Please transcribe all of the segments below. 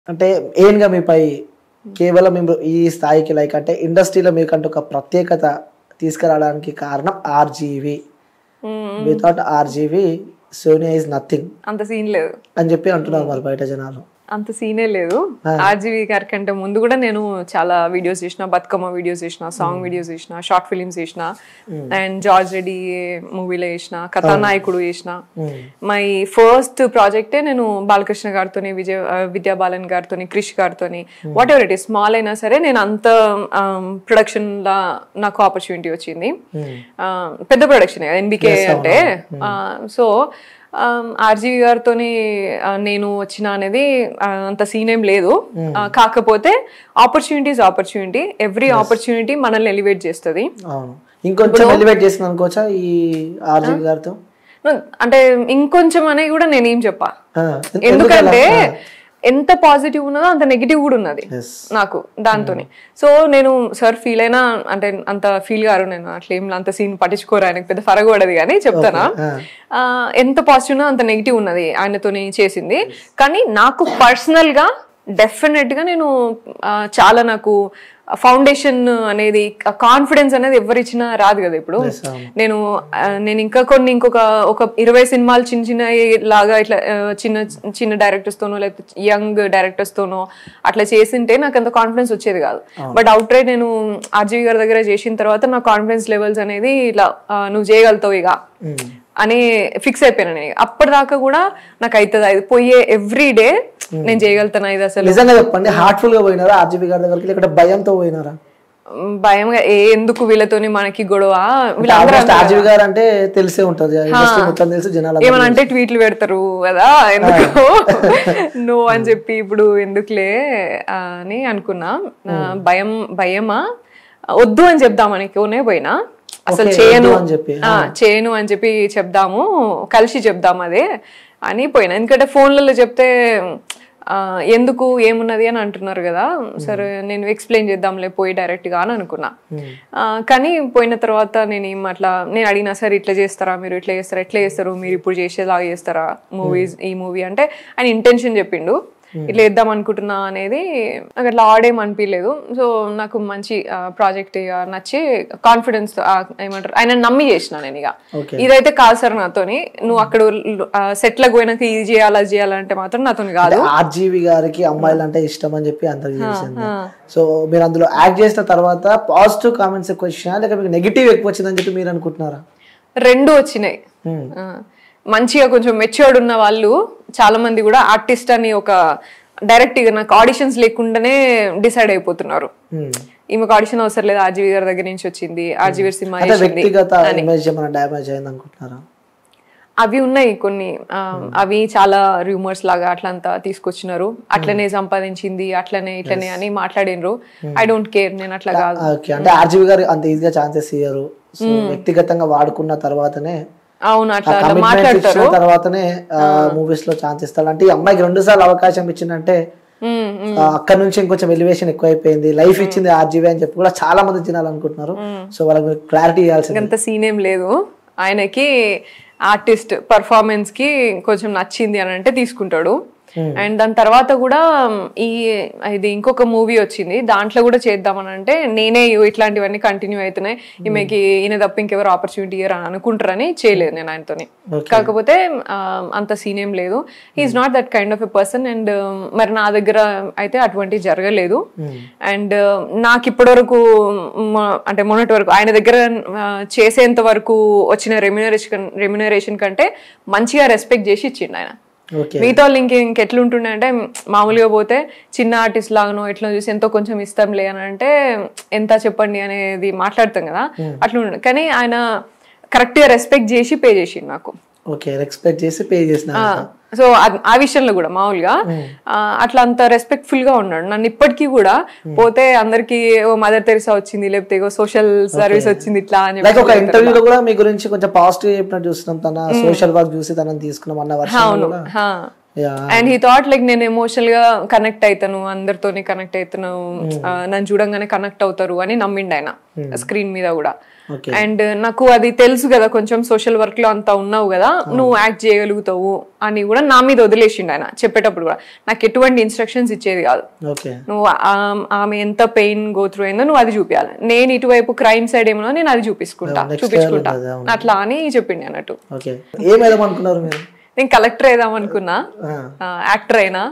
అంటే మెయిన్గా మీపై కేవలం మేము ఈ స్థాయికి లైక్ అంటే ఇండస్ట్రీలో మీకంటూ ఒక ప్రత్యేకత తీసుకురావడానికి కారణం RGV without RGV Sonia is nothing అంత సీన్ లేదు అని చెప్పి అంటున్నారు మరి బయట జనాలు అంత సీనే లేదు ఆర్జీవి గారి కంటే ముందు కూడా నేను చాలా వీడియోస్ చేసిన బతుకమ్మ వీడియోస్ చేసిన సాంగ్ వీడియోస్ చేసిన షార్ట్ ఫిలిమ్స్ చేసిన అండ్ జార్జ్ రెడ్డి మూవీలో చేసిన కథానాయకుడు చేసిన మై ఫస్ట్ ప్రాజెక్టే నేను బాలకృష్ణ గారితో విజయ ఆ, విద్యా బాలన్ గారితో క్రిష్ గారితో whatever it is small అయినా సరే నేను అంత ప్రొడక్షన్ లా నాకు ఆపర్చునిటీ వచ్చింది ఆ, పెద్ద ప్రొడక్షన్ ఎన్బికే అంటే సో ఆర్జీవి గారితో నేను వచ్చిన అనేది ఆ, అంత సీన్ ఏం లేదు ఆ, కాకపోతే ఆపర్చునిటీస్ ఆపర్చునిటీ ఎవ్రీ ఆపర్చునిటీ మనల్ని ఎలివేట్ చేస్తుంది అవును ఇంకొంచెం ఎలివేట్ చేసింది అనుకోవచ్చా ఈ ఆర్జీవి గారితో అంటే ఇంకొంచెం అనేది కూడా నేనేం చెప్పా ఆ, ఎందుకంటే ఎంత పాజిటివ్ ఉన్నదో అంత నెగిటివ్ కూడా ఉన్నది Yes. నాకు దాంతోని సో నేను సార్ ఫీల్ అయినా అంటే అంత ఫీల్ గారు నేను అట్లా ఏం అంత సీన్ పట్టించుకోరు ఆయనకు పెద్ద ఫరగ పడదు కానీ చెప్తానా ఆ, ఎంత పాజిటివ్ ఉన్నదో అంత నెగిటివ్ ఉన్నది ఆయనతోని చేసింది కానీ నాకు పర్సనల్ గా డెఫినెట్ గా నేను ఆ, చాలా నాకు ఫౌండేషన్ అనేది కాన్ఫిడెన్స్ అనేది ఎవరిచ్చినా రాదు కదా ఇప్పుడు నేను ఆ, నేను ఇంకా కొన్ని ఇంకొక ఒక ఇరవై సినిమాలు చిన్న చిన్న లాగా ఇట్లా ఆ, చిన్న చిన్న డైరెక్టర్స్ తోనో లేకపోతే యంగ్ డైరెక్టర్స్ తోనో అట్లా చేసింటే నాకు అంత కాన్ఫిడెన్స్ వచ్చేది కాదు బట్ అవుట్ రైట్ నేను ఆర్జీవి గారి దగ్గర చేసిన తర్వాత నా కాన్ఫిడెన్స్ లెవెల్స్ అనేది ఇట్లా ఆ, నువ్వు చేయగలుగుతావు ఇక అని ఫిక్స్ అయిపోయాను నేను అప్పటిదాకా కూడా నాకు అవుతుంది అది పోయే ఎవ్రీ డే నేను చేయగలుగుతాను ఇది అసలు నిజంగా చెప్పండి హార్ట్ఫుల్ గా పోయినారా ఆర్జీవి గారి దగ్గరికి లేకపోతే భయంతో పోయినారా మ్, భయంగా ఏ ఎందుకు వీళ్ళతోని మనకి గొడవ వీళ్ళందరూ ఆల్మోస్ట్ ఆర్జీవి గారు అంటే తెలిసే ఉంటది ఇండస్ట్రీ మొత్తం తెలుసు జనాలు ఏమని అంటే ట్వీట్లు పెడతారు కదా ఎందుకు నో అని చెప్పి ఇప్పుడు ఎందుకులే ఆ, అని అనుకున్నా ఆ, భయం భయమా వద్దు అని చెప్దామని కోనే పోయినా అసలు Okay, చేయను వద్దు అని చెప్పి, ఆ, చేయను అని చెప్పి చెప్దాము కలిసి చెప్దాం అదే అని పోయినా ఎందుకంటే ఫోన్లలో చెప్తే ఆ, ఎందుకు ఏమున్నది అని అంటున్నారు కదా సరే నేను ఎక్స్ప్లెయిన్ చేద్దాంలే పోయి డైరెక్ట్ గా అని అనుకున్నా ఆ, కానీ పోయిన తర్వాత నేను ఏం అట్లా నేను అడిగినా సరే ఇట్లా చేస్తారా మీరు ఇట్లా చేస్తారా ఎట్లా చేస్తారు మీరు ఇప్పుడు చేసేలాగా చేస్తారా మూవీస్ ఈ మూవీ అంటే ఆయన ఇంటెన్షన్ చెప్పిండు ఇట్లా వేద్దాం అనుకుంటున్నా అనేది నాకు అట్లా ఆడేం అనిపించలేదు సో నాకు మంచి ప్రాజెక్ట్ ఇక నచ్చి కాన్ఫిడెన్స్ ఏమంటారు ఆయన నమ్మి చేసిన నేను ఇక Okay. ఇదైతే కాదు సార్ నాతోని నువ్వు అక్కడ సెట్లకు పోయినాక ఇది చేయాలి అది చేయాలంటే మాత్రం నాతోని కాదు ఆర్జీవి గారికి అమ్మాయిలు అంటే ఇష్టం అని చెప్పి అందరికి తెలిసింది సో మీరు అందులో యాక్ట్ చేసిన తర్వాత పాజిటివ్ కామెంట్స్ ఎక్కువ వచ్చినా లేక మీకు నెగిటివ్ ఎక్కువ వచ్చిందని చెప్పి మీరు అనుకుంటున్నారా రెండు వచ్చినాయి Hmm. ఆ, మంచిగా కొంచెం మెచ్యూర్డ్ ఉన్న వాళ్ళు చాలా మంది కూడా ఆర్టిస్ట్ అని ఒక డైరెక్ట్ గా నాకు ఆడిషన్స్ లేకుండానే డిసైడ్ అయిపోతున్నారు Hmm. ఈమెకు ఆడిషన్ అవసరం లేదు ఆర్జీవి గారి దగ్గర నుంచి వచ్చింది ఆర్జీవి గారి సినిమా అంటే చేసింది వ్యక్తిగత ఇమేజ్ ఏమైనా డ్యామేజ్ అయింది అనుకుంటున్నారా అవి ఉన్నాయి కొన్ని ఆ, అవి చాలా రూమర్స్ లాగా అట్లంతా తీసుకొచ్చినారు అట్లనే సంపాదించింది అట్లనే ఇట్లనే అని మాట్లాడినరు ఐ డోంట్ కేర్ నేను అట్లా కాదు ఓకే అంటే ఆర్జీవి గారు అంత ఈజీగా ఛాన్సెస్ ఇయ్యరు సో వ్యక్తిగతంగా వాడుకున్న తర్వాతనే అవును అట్లా అట్లా కమిట్మెంట్ మాట్లాడతారు ఇచ్చిన తర్వాతనే మూవీస్ లో ఛాన్స్ ఇస్తాడు అంటే ఈ అమ్మాయికి రెండు సార్లు అవకాశం ఇచ్చిందంటే ఉమ్, ఉమ్. ఆ, అక్కడ నుంచి ఇంకొంచెం ఎలివేషన్ ఎక్కువైపోయింది లైఫ్ ఇచ్చింది ఆర్జీవీ అని చెప్పి కూడా చాలా మంది జనాలు అనుకుంటున్నారు సో వాళ్ళకి క్లారిటీ ఇవ్వాల్సింది అంత సీన్ ఏం లేదు ఆయనకి ఆర్టిస్ట్ పర్ఫార్మెన్స్ కి కొంచెం నచ్చింది అని అంటే తీసుకుంటాడు అండ్ దాని తర్వాత కూడా ఈ ఇది ఇంకొక మూవీ వచ్చింది దాంట్లో కూడా చేద్దామని అంటే నేనే ఇగో ఇట్లాంటివన్నీ కంటిన్యూ అవుతున్నాయి ఈమెకి ఈయన తప్ప ఇంకెవరు ఆపర్చునిటీ ఇయ్యరు అని అనుకుంటారని చేయలేదు నేను ఆయనతోని కాకపోతే ఆ, అంత సీన్ ఏం లేదు is not that kind of a person and మరి నా దగ్గర అయితే అటువంటివి జరగలేదు అండ్ నాకు ఇప్పటి వరకు అంటే మొన్నటి వరకు ఆయన దగ్గర ఆ, చేసేంత వరకు వచ్చిన రెమ్యునరేషన్ రెమ్యునరేషన్ కంటే మంచిగా రెస్పెక్ట్ చేసి ఇచ్చిండు ఆయన ఓకే మిగతా వాళ్ళు ఇంక ఇంకెట్లుంటుండే అంటే మామూలుగా పోతే చిన్న ఆర్టిస్ట్ లాగానో ఎట్లా చూసి ఎంతో కొంచెం ఇస్తాంలే అని అంటే ఎంత చెప్పండి అనేది మాట్లాడతాం కదా అట్లా ఉండే కానీ ఆయన కరెక్ట్ గా రెస్పెక్ట్ చేసి పే చేసిండు నాకు ఓకే ఎక్స్పెక్ట్ చేసి పే చేసిన సో ఆ విషయంలో కూడా మామూలుగా ఆ, అట్లా అంత రెస్పెక్ట్ఫుల్ గా ఉన్నాడు నన్ను ఇప్పటికీ కూడా పోతే అందరికి ఓ మదర్ తెరిసా వచ్చింది లేకపోతే సోషల్ సర్వీస్ వచ్చింది ఇట్లా అని లైక్ చెప్పి ఒక ఇంటర్వ్యూలో కూడా మీ గురించి కొంచెం పాజిటివ్ చెప్పినట్టు చూస్తున్నాం తన సోషల్ వర్క్ చూసి తనని తీసుకున్నాం అన్న వర్షం అవును కూడా హా. Yeah and he thought like నేను ఎమోషనల్ గా కనెక్ట్ అవుతాను అందరితోని కనెక్ట్ అవుతాను ఆ, నన్ను చూడంగానే కనెక్ట్ అవుతారు అని నమ్మిండు ఆయన స్క్రీన్ మీద కూడా ఓకే అండ్ నాకు అది తెలుసు కదా కొంచెం సోషల్ వర్క్ లో అంతా ఉన్నావు కదా నువ్వు యాక్ట్ చేయగలుగుతావు అని కూడా నా మీద వదిలేసిండు ఆయన చెప్పేటప్పుడు కూడా నాకు ఎటువంటి ఇన్స్ట్రక్షన్స్ ఇచ్చేది కాదు ఓకే నువ్వు ఆ- ఆమె ఎంత పెయిన్ గో త్రూ అయిందో నువ్వు అది చూపించాలి నేను ఇటువైపు క్రైమ్ సైడ్ ఏమో నేను అది చూపించుకుంటా next చూపించుకుంటా level అది, అట్లా అని చెప్పింది అన్నట్టు ఓకే ఏం వేద్దాం అనుకున్నారు మీరు నేను కలెక్టర్ అయిదాం అనుకున్నా ఆ. యాక్టర్ అయినా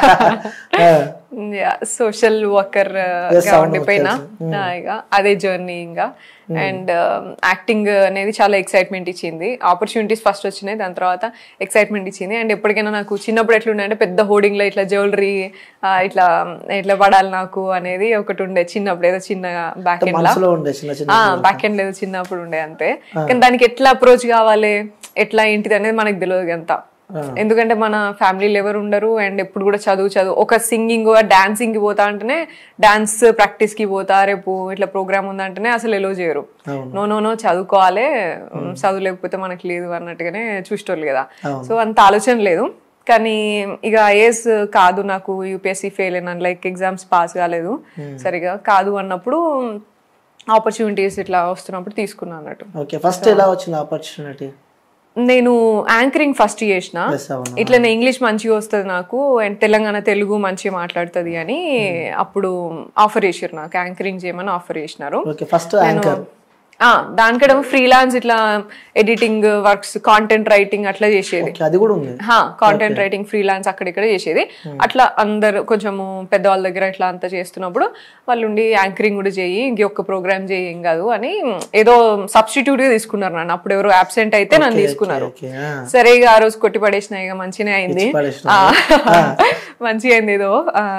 ఆ, సోషల్ వర్కర్ Yes, గా అవును, ఉండిపోయినా ఆ, ఇక అదే జర్నీ ఇంకా అండ్ యాక్టింగ్ అనేది చాలా ఎక్సైట్మెంట్ ఇచ్చింది ఆపర్చునిటీస్ ఫస్ట్ వచ్చినాయి దాని తర్వాత ఎక్సైట్మెంట్ ఇచ్చింది అండ్ ఎప్పటికైనా నాకు చిన్నప్పుడు ఎట్లుండే అంటే పెద్ద హోర్డింగ్ లో ఇట్లా జ్యువెలరీ ఇట్లా ఇట్లా పడాలి నాకు అనేది ఒకటి ఉండే చిన్నప్పుడు ఏదో చిన్న బ్యాక్ ఎండ్ లా మనసులో ఉండే చిన్న చిన్న బ్యాక్ ఎండ్ లేదు చిన్నప్పుడు ఉండే అంతే కానీ దానికి ఎట్లా అప్రోచ్ కావాలి ఎట్లా ఏంటిది అనేది మనకు తెలియదు అంత ఎందుకంటే మన ఫ్యామిలీలో ఎవరు ఉండరు అండ్ ఎప్పుడు కూడా చదువు చదువు ఒక సింగింగ్ డాన్సింగ్ కి పోతా అంటేనే డాన్స్ ప్రాక్టీస్ కి పోతా రేపు ఇట్లా ప్రోగ్రామ్ ఉందంటేనే అసలు ఎలో చేయరు అవును. నో నో నో చదువుకోవాలి చదువు లేకపోతే మనకి లేదు అన్నట్టుగానే చూసేటోళ్ళు కదా అవును. సో అంత ఆలోచన లేదు కానీ ఇక ఐఏఎస్ కాదు నాకు యూపీఎస్సీ ఫెయిల్ అయినాను లైక్ ఎగ్జామ్స్ పాస్ కాలేదు సరిగా కాదు అన్నప్పుడు ఆపర్చునిటీస్ ఇట్లా వస్తున్నప్పుడు తీసుకున్నాను అన్నట్టు ఓకే ఫస్ట్ ఎలా వచ్చింది ఆపర్చునిటీ నేను యాంకరింగ్ ఫస్ట్ చేసిన ఎస్ అవును ఇట్లా ఇంగ్లీష్ మంచిగా వస్తుంది నాకు అండ్ తెలంగాణ తెలుగు మంచిగా మాట్లాడుతుంది అని అప్పుడు ఆఫర్ చేసారు నాకు యాంకరింగ్ చేయమని ఆఫర్ చేసినారు ఓకే ఫస్ట్ యాంకర్ ఆ, దానికడ ఫ్రీలాన్స్ ఇట్లా ఎడిటింగ్ వర్క్స్ కాంటెంట్ రైటింగ్ అట్లా చేసేది ఓకే అది కూడా ఉంది కాంటెంట్ రైటింగ్ ఫ్రీలాన్స్ అక్కడిక్కడ చేసేది అట్లా అందరు కొంచెము పెద్దవాళ్ళ దగ్గర ఇట్లా అంతా చేస్తున్నప్పుడు వాళ్ళు ఉండి యాంకరింగ్ కూడా చేయి ఇంకొక ప్రోగ్రామ్ చేయి ఏం కాదు అని ఏదో సబ్స్టిట్యూట్ గా తీసుకున్నారు నన్ను అప్పుడు ఎవరు అబ్సెంట్ అయితే నన్ను తీసుకున్నారు ఓకే సరే ఇక ఆ రోజు కొట్టి పడేసిన ఇక మంచిగా అయింది పడేసిన ఆ, మంచిగా అయింది ఏదో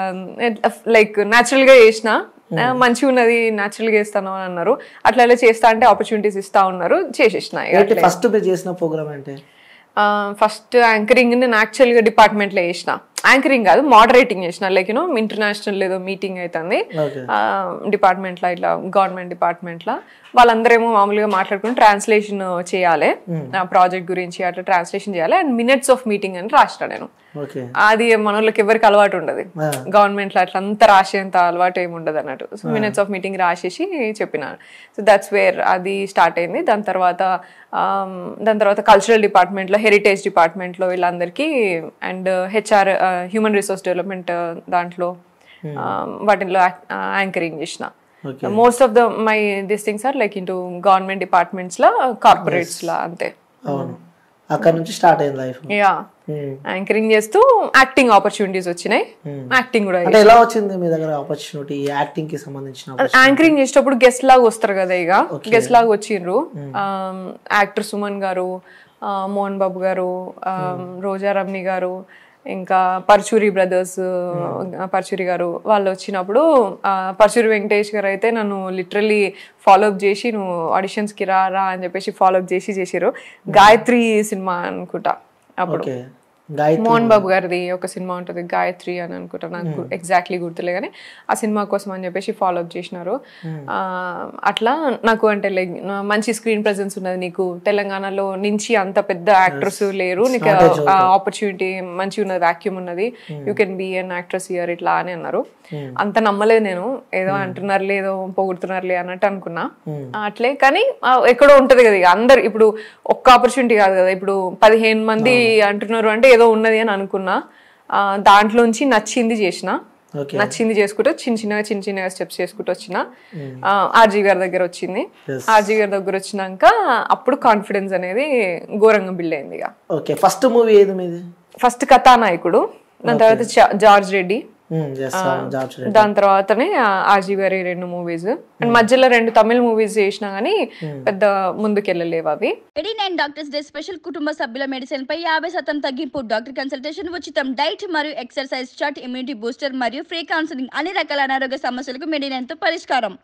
లైక్ న్యాచురల్ గా చేసిన ఆ, మంచిగా ఉన్నది న్యాచురల్ గా చేస్తాను అని అన్నారు అట్లా అలా చేస్తా అంటే ఆపర్చునిటీస్ ఇస్తా ఉన్నారు చేసేసిన ఇక ఏంటి ఫస్ట్ మీరు చేసిన ప్రోగ్రామ్ అంటే ఫస్ట్ యాంకరింగ్ నేను యాక్చువల్ గా డిపార్ట్మెంట్ లో చేసిన యాంకరింగ్ కాదు మోడరేటింగ్ చేసిన లైక్ యూనో ఇంటర్నేషనల్ ఏదో మీటింగ్ అవుతుంది ఓకే డిపార్ట్మెంట్ లో ఇట్లా గవర్నమెంట్ డిపార్ట్మెంట్ లో వాళ్ళందరేమో మామూలుగా మాట్లాడుకుని ట్రాన్స్లేషన్ చేయాలి నా ప్రాజెక్ట్ గురించి అట్లా ట్రాన్స్లేషన్ చేయాలి అండ్ మినిట్స్ ఆఫ్ మీటింగ్ అని రాసిన నేను ఓకే అది మన వాళ్ళకి ఎవరికి అలవాటు ఉండదు ఆ. గవర్నమెంట్ లో అట్లా అంత రాసేంత అలవాటు ఏమి ఉండదు అన్నట్టు సో మినిట్స్ ఆఫ్ మీటింగ్ రాసేసి చెప్పిన సో దట్స్ వేర్ అది స్టార్ట్ అయింది దాని తర్వాత ఆమ్, దాని తర్వాత కల్చరల్ డిపార్ట్మెంట్ లో హెరిటేజ్ డిపార్ట్మెంట్ లో వీళ్ళందరికీ and HR human resource development దాంట్లో ఆమ్, వాటిల్లో యాంకరింగ్ చేసిన okay most of the my this things are like into government departments లా కార్పొరేట్స్ లా అంతే అవును అక్కడ నుంచి స్టార్ట్ అయింది లైఫ్ యా యాంకరింగ్ చేస్తూ యాక్టింగ్ ఆపర్చునిటీస్ వచ్చినాయి యాక్టింగ్ కూడా అంటే ఎలా వచ్చింది మీ దగ్గర ఆపర్చునిటీ యాక్టింగ్ కి సంబంధించిన యాంకరింగ్ చేసేటప్పుడు గెస్ట్ లాగా వస్తారు కదా ఇక గెస్ట్ లాగా వచ్చిండ్రు యాక్టర్ సుమన్ గారు ఆ, మోహన్ బాబు గారు ఆ, రోజా రమ్ని గారు ఇంకా పర్చూరి బ్రదర్స్ పర్చూరి గారు వాళ్ళు వచ్చినప్పుడు ఆ, పర్చూరి వెంకటేష్ గారు అయితే నన్ను లిటరల్లీ ఫాలోఅప్ చేసి నువ్వు auditions కి రా రా అని చెప్పేసి ఫాలోఅప్ చేసి చేసారు గాయత్రి సినిమా అనుకుంటా అప్పుడు ఓకే గాయత్రి మోహన్ బాబు గారిది ఒక సినిమా ఉంటుంది గాయత్రి అని అనుకుంటా నాకు ఎగ్జాక్ట్లీ గుర్తులే కానీ ఆ సినిమా కోసం అని చెప్పేసి ఫాలో అప్ చేసినారు ఆ, అట్లా నాకు అంటే లైక్ మంచి స్క్రీన్ ప్రెసెన్స్ ఉన్నది నీకు తెలంగాణలో నుంచి అంత పెద్ద యాక్టర్స్ లేరు నీకు ఆపర్చునిటీ మంచి ఉన్నది వాక్యూమ్ ఉన్నది you can be an actress here ఇట్లా అని అన్నారు అంత నమ్మలేదు నేను ఏదో అంటున్నారులే ఏదో పొగుడుతున్నారులే అన్నట్టు అనుకున్నా అట్లే కానీ ఆ, ఎక్కడో ఉంటది కదా ఇక అందరు ఇప్పుడు ఒక్క ఆపర్చునిటీ కాదు కదా ఇప్పుడు పదిహేను మంది అంటున్నారు అంటే ఏదో ఉన్నది అని అనుకున్నా ఆ, దాంట్లోంచి నచ్చింది చేసిన ఓకే నచ్చింది చేసుకుంటూ చిన్న చిన్నగా చిన్న చిన్నగా స్టెప్స్ చేసుకుంటూ వచ్చిన ఆర్జీ గారి దగ్గర వచ్చింది Yes. ఆర్జీ గారి దగ్గర వచ్చినాక అప్పుడు కాన్ఫిడెన్స్ అనేది ఘోరంగా బిల్డ్ అయింది ఇక ఓకే ఫస్ట్ మూవీ ఏది మీది ఫస్ట్ కథానాయకుడు దాని తర్వాత జా- జార్జ్ రెడ్డి ఎస్ జాబ్ దాని తర్వాతనే ఆర్జీ గారి రెండు మూవీస్ అండ్ మధ్యలో రెండు తమిళ మూవీస్ చేసినా గానీ పెద్ద ముందుకెళ్ళలేవు అవి eighty nine doctors day special కుటుంబ సభ్యుల మెడిసిన్ పై యాభై శాతం తగ్గింపు డాక్టర్ కన్సల్టేషన్ ఉచితం డైట్ మరియు ఎక్సర్సైజ్ చార్ట్ ఇమ్యూనిటీ బూస్టర్ మరియు ఫ్రీ కౌన్సిలింగ్ అన్ని రకాల అనారోగ్య సమస్యలకు మెడినైన్ తో పరిష్కారం